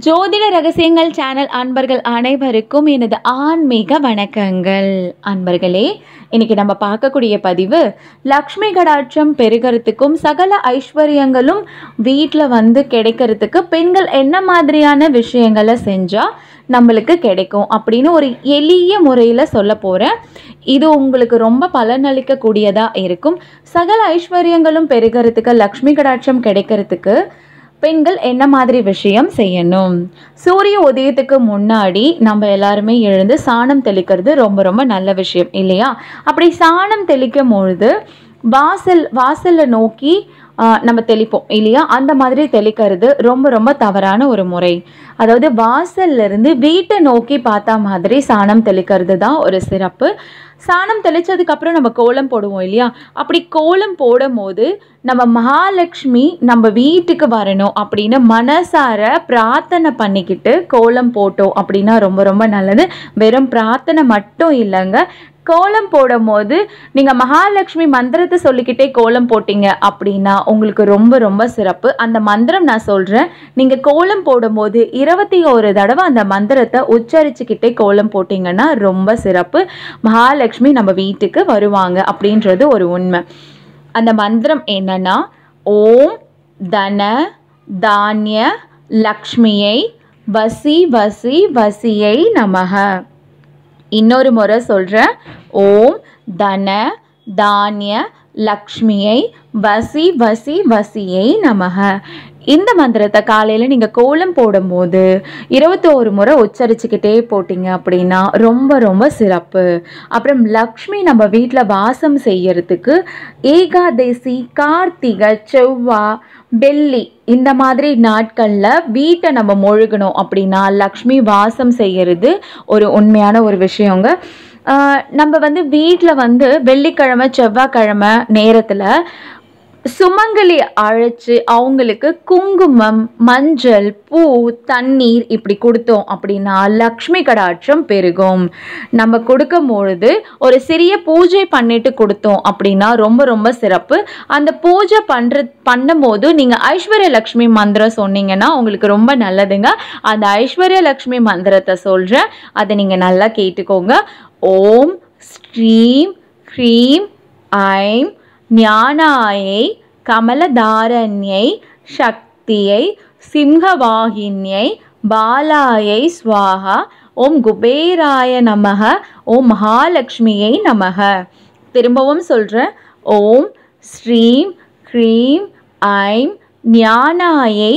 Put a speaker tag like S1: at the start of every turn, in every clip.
S1: ஜோதிட ரகசியங்கள் சேனல் அன்பர்கள் அனைவருக்கும் எனது ஆன்மீக வணக்கங்கள் அன்பர்களே இன்னைக்கு நம்ம பார்க்கக்கூடிய பதிவு லக்ஷ்மி கடாட்சம் பெருகிறதுக்கும் சகல ஐஸ்வர்யங்களும் வீட்டில் வந்து கிடைக்கிறதுக்கு பெண்கள் என்ன மாதிரியான விஷயங்களை செஞ்சால் நம்மளுக்கு கிடைக்கும் அப்படின்னு ஒரு எளிய முறையில் சொல்ல போகிறேன் இது உங்களுக்கு ரொம்ப பலனளிக்கக்கூடியதாக இருக்கும் சகல ஐஸ்வர்யங்களும் பெருகிறதுக்கு லக்ஷ்மி கடாட்சம் கிடைக்கிறதுக்கு பெண்கள் என்ன மாதிரி விஷயம் செய்யணும் சூரிய உதயத்துக்கு முன்னாடி நம்ம எல்லாருமே எழுந்து சாணம் தெளிக்கிறது ரொம்ப ரொம்ப நல்ல விஷயம் இல்லையா அப்படி சாணம் தெளிக்கும் பொழுது வாசல் வாசலை நோக்கி ஆ, நம்ம தெளிப்போம் இல்லையா அந்த மாதிரி தெளிக்கிறது ரொம்ப ரொம்ப தவறான ஒரு முறை அதாவது வாசல்ல இருந்து வீட்டை நோக்கி பார்த்தா மாதிரி சாணம் தெளிக்கிறது தான் ஒரு சிறப்பு சாணம் தெளிச்சதுக்கு அப்புறம் நம்ம கோலம் போடுவோம் இல்லையா அப்படி கோலம் போடும் போது நம்ம மகாலட்சுமி நம்ம வீட்டுக்கு வரணும் அப்படின்னு மனசார பிரார்த்தனை பண்ணிக்கிட்டு கோலம் போட்டோம் அப்படின்னா ரொம்ப ரொம்ப நல்லது வெறும் பிரார்த்தனை மட்டும் இல்லைங்க கோலம் போடும் போது நீங்கள் மகாலட்சுமி மந்திரத்தை சொல்லிக்கிட்டே கோலம் போட்டீங்க அப்படின்னா உங்களுக்கு ரொம்ப ரொம்ப சிறப்பு அந்த மந்திரம் நான் சொல்கிறேன் நீங்கள் கோலம் போடும்போது இருபத்தி ஒரு தடவை அந்த மந்திரத்தை உச்சரிச்சுக்கிட்டே கோலம் போட்டிங்கன்னா ரொம்ப சிறப்பு மகாலட்சுமி நம்ம வீட்டுக்கு வருவாங்க அப்படின்றது ஒரு உண்மை அந்த மந்திரம் என்னன்னா ஓம் தன தானிய லக்ஷ்மியை வசி வசி வசியை நமக இன்னொரு முறை சொல்கிறேன் ஓம் தன தானிய லக்ஷ்மியை வசி வசி வசியை நமக இந்த மந்திரத்தை காலையில் நீங்கள் கோலம் போடும்போது இருபத்தோரு முறை உச்சரிச்சுக்கிட்டே போட்டீங்க அப்படின்னா ரொம்ப ரொம்ப சிறப்பு அப்புறம் லக்ஷ்மி நம்ம வீட்டில் வாசம் செய்யறதுக்கு ஏகாதசி கார்த்திகை செவ்வாய் வெள்ளி இந்த மாதிரி நாட்களில் வீட்டை நம்ம மொழுகணும் அப்படின்னா லக்ஷ்மி வாசம் செய்யறது ஒரு உண்மையான ஒரு விஷயங்க ஆஹ் நம்ம வந்து வீட்டில் வந்து வெள்ளிக்கிழமை செவ்வாய்க்கிழமை நேரத்தில் சுமங்கலி அழைச்சு அவங்களுக்கு குங்குமம் மஞ்சள் பூ தண்ணீர் இப்படி கொடுத்தோம் அப்படின்னா லக்ஷ்மி கடாட்சம் பெருகும் நம்ம கொடுக்கும் பொழுது ஒரு சிறிய பூஜை பண்ணிட்டு கொடுத்தோம் அப்படின்னா ரொம்ப ரொம்ப சிறப்பு அந்த பூஜை பண்ற பண்ணும்போது நீங்கள் ஐஸ்வர்ய லக்ஷ்மி மந்திரம் சொன்னீங்கன்னா உங்களுக்கு ரொம்ப நல்லதுங்க அந்த ஐஸ்வர்ய லக்ஷ்மி மந்திரத்தை சொல்கிறேன் அதை நீங்கள் நல்லா கேட்டுக்கோங்க ஓம் ஸ்ரீம் ஹ்ரீம் ஐம் ஞானாயை கமலதாரண்யை சக்தியை சிம்ஹவாகின்யை பாலாயை ஸ்வாஹா ஓம் குபேராய நமக ஓம் மகாலட்சுமியை நமக திரும்பவும் சொல்கிறேன் ஓம் ஸ்ரீம் ஹ்ரீம் ஐம் ஞானாயை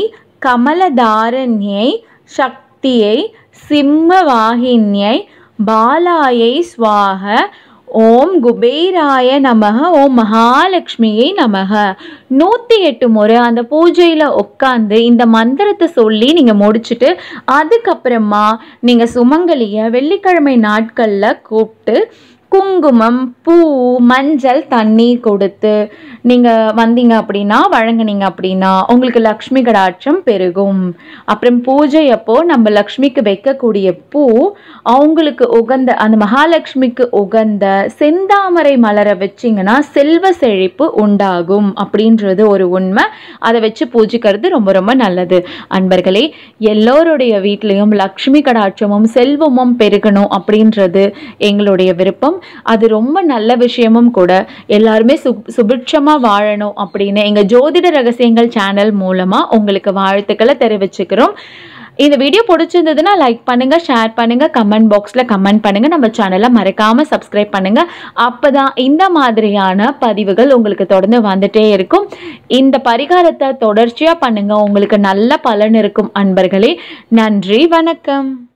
S1: கமலதாரண்யை சக்தியை சிம்மவாகின்யை பாலாயை ஸ்வாக ஓம் குபேராய நமக ஓம் மகாலட்சுமியை நமக நூற்றி எட்டு முறை அந்த பூஜையில் உட்காந்து இந்த மந்திரத்தை சொல்லி நீங்கள் முடிச்சுட்டு அதுக்கப்புறமா நீங்கள் சுமங்கலியை வெள்ளிக்கிழமை நாட்களில் கூப்பிட்டு குங்குமம் பூ மஞ்சள் தண்ணீர் கொடுத்து நீங்கள் வந்தீங்க அப்படின்னா வழங்குனீங்க அப்படின்னா உங்களுக்கு லக்ஷ்மி கடாட்சம் பெருகும் அப்புறம் பூஜை அப்போ நம்ம லக்ஷ்மிக்கு வைக்கக்கூடிய பூ அவங்களுக்கு உகந்த அந்த மகாலட்சுமிக்கு உகந்த செந்தாமரை மலரை வச்சிங்கன்னா செல்வ செழிப்பு உண்டாகும் அப்படின்றது ஒரு உண்மை அதை வச்சு பூஜிக்கிறது ரொம்ப ரொம்ப நல்லது அன்பர்களே எல்லோருடைய வீட்லேயும் லக்ஷ்மி கடாட்சமும் செல்வமும் பெருகணும் அப்படின்றது எங்களுடைய விருப்பம் அது ரொம்ப நல்ல விஷயமும் கூட எல்லாருமே சு சுபிட்சமாக வாழணும் அப்படின்னு எங்கள் ஜோதிட ரகசியங்கள் சேனல் மூலமாக உங்களுக்கு வாழ்த்துக்களை தெரிவிச்சுக்கிறோம் இந்த வீடியோ பிடிச்சிருந்ததுன்னா லைக் பண்ணுங்க ஷேர் பண்ணுங்க கமெண்ட் பாக்ஸில் கமெண்ட் பண்ணுங்க நம்ம சேனலை மறக்காம சப்ஸ்கிரைப் பண்ணுங்க அப்பதான் இந்த மாதிரியான பதிவுகள் உங்களுக்கு தொடர்ந்து வந்துட்டே இருக்கும் இந்த பரிகாரத்தை தொடர்ச்சியா பண்ணுங்க உங்களுக்கு நல்ல பலன் இருக்கும் அன்பர்களே நன்றி வணக்கம்